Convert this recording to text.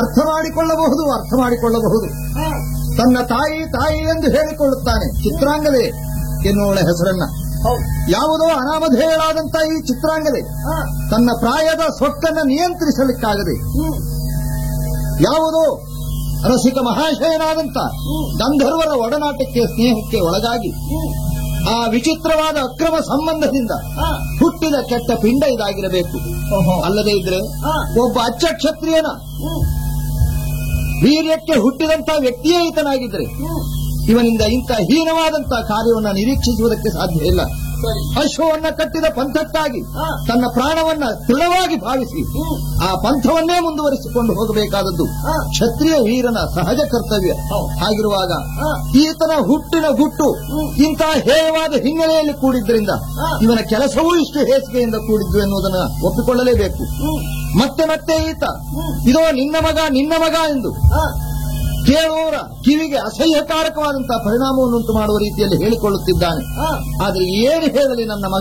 ಅರ್ಥ ಮಾಡಿಕೊಳ್ಳಬಹುದು ಅರ್ಥ ಮಾಡಿಕೊಳ್ಳಬಹುದು ತನ್ನ ತಾಯಿ ತಾಯಿ ಎಂದು ಹೇಳಿಕೊಳ್ಳುತ್ತಾನೆ ಚಿತ್ರಾಂಗದೆ ಎನ್ನುವಳ ಹೆಸರನ್ನ ಹೌದು ಯಾವುದೋ ಅನಾಮಧೇಯಳಾದಂತ ಈ ಚಿತ್ರಾಂಗದೆ ಹಾ. ತನ್ನ ಪ್ರಾಯದ ಸೊಕ್ಕನ್ನ ನಿಯಂತ್ರಿಸಲಿಕ್ಕಾಗದೆ ಹ್ಮ್. ಯಾವುದೋ ರಸಿಕ ಮಹಾಶಯನಾದಂತ ಗಂಧರ್ವರ ಒಡನಾಟಕ್ಕೆ ಸ್ನೇಹಕ್ಕೆ ಒಳಗಾಗಿ ಹ್ಮ್. ಆ ವಿಚಿತ್ರವಾದ ಅಕ್ರಮ ಸಂಬಂಧದಿಂದ ಹಾ. ಹುಟ್ಟಿದ ಕೆಟ್ಟ ಪಿಂಡ ಇದಾಗಿರಬೇಕು ಓಹೋ. ಅಲ್ಲದೆ ಇದ್ರೆ ಹಾ. ಒಬ್ಬ ಅಚ್ಚ ಕ್ಷತ್ರಿಯನ ಹ್ಮ್. ವೀರ್ಯಕ್ಕೆ ಹುಟ್ಟಿದಂತ ವ್ಯಕ್ತಿಯೇ ಈತನಾಗಿದ್ರೆ ಹ್ಮ್. ಇವನಿಂದ ಇಂಥ ಹೀನವಾದಂತಹ ಕಾರ್ಯವನ್ನ ನಿರೀಕ್ಷಿಸುವುದಕ್ಕೆ ಸಾಧ್ಯ ಇಲ್ಲ ಸರಿ ಅಶ್ವವನ್ನ ಕಟ್ಟಿದ ಪಂಥಕ್ಕಾಗಿ ಹಾ. ತನ್ನ ಪ್ರಾಣವನ್ನ ದೃಢವಾಗಿ ಭಾವಿಸಿ ಹ್ಮ್. ಆ ಪಂಥವನ್ನೇ ಮುಂದುವರಿಸಿಕೊಂಡು ಹೋಗಬೇಕಾದದ್ದು ಹಾ. ಕ್ಷತ್ರಿಯ ವೀರನ ಸಹಜ ಕರ್ತವ್ಯ ಹೌದು. ಹಾಗಿರುವಾಗ ಹಾ. ಈತನ ಹುಟ್ಟಿನ ಗುಟ್ಟು ಹ್ಮ್. ಇಂತಹ ಹೇಯವಾದ ಹಿನ್ನೆಲೆಯಲ್ಲಿ ಕೂಡಿದ್ದರಿಂದ ಹಾ. ಇವನ ಕೆಲಸವೂ ಇಷ್ಟು ಹೇಸಿಗೆಯಿಂದ ಕೂಡಿದ್ದು ಎನ್ನುವುದನ್ನು ಒಪ್ಪಿಕೊಳ್ಳಲೇಬೇಕು ಹ್ಮ್. ಮತ್ತೆ ಮತ್ತೆ ಈತ ಹ್ಮ್. ಇದೋ ನಿನ್ನ ಮಗ ನಿನ್ನ ಮಗ ಎಂದು ಹಾ. ಕೇಳುವವರ ಕಿವಿಗೆ ಅಸಹ್ಯಕಾರಕವಾದಂತಹ ಪರಿಣಾಮವನ್ನುಂಟು ಮಾಡುವ ರೀತಿಯಲ್ಲಿ ಹೇಳಿಕೊಳ್ಳುತ್ತಿದ್ದಾನೆ ಹಾ. ಆದ್ರೆ ಏನು ಹೇಳಲಿ ನನ್ನ ಮಗ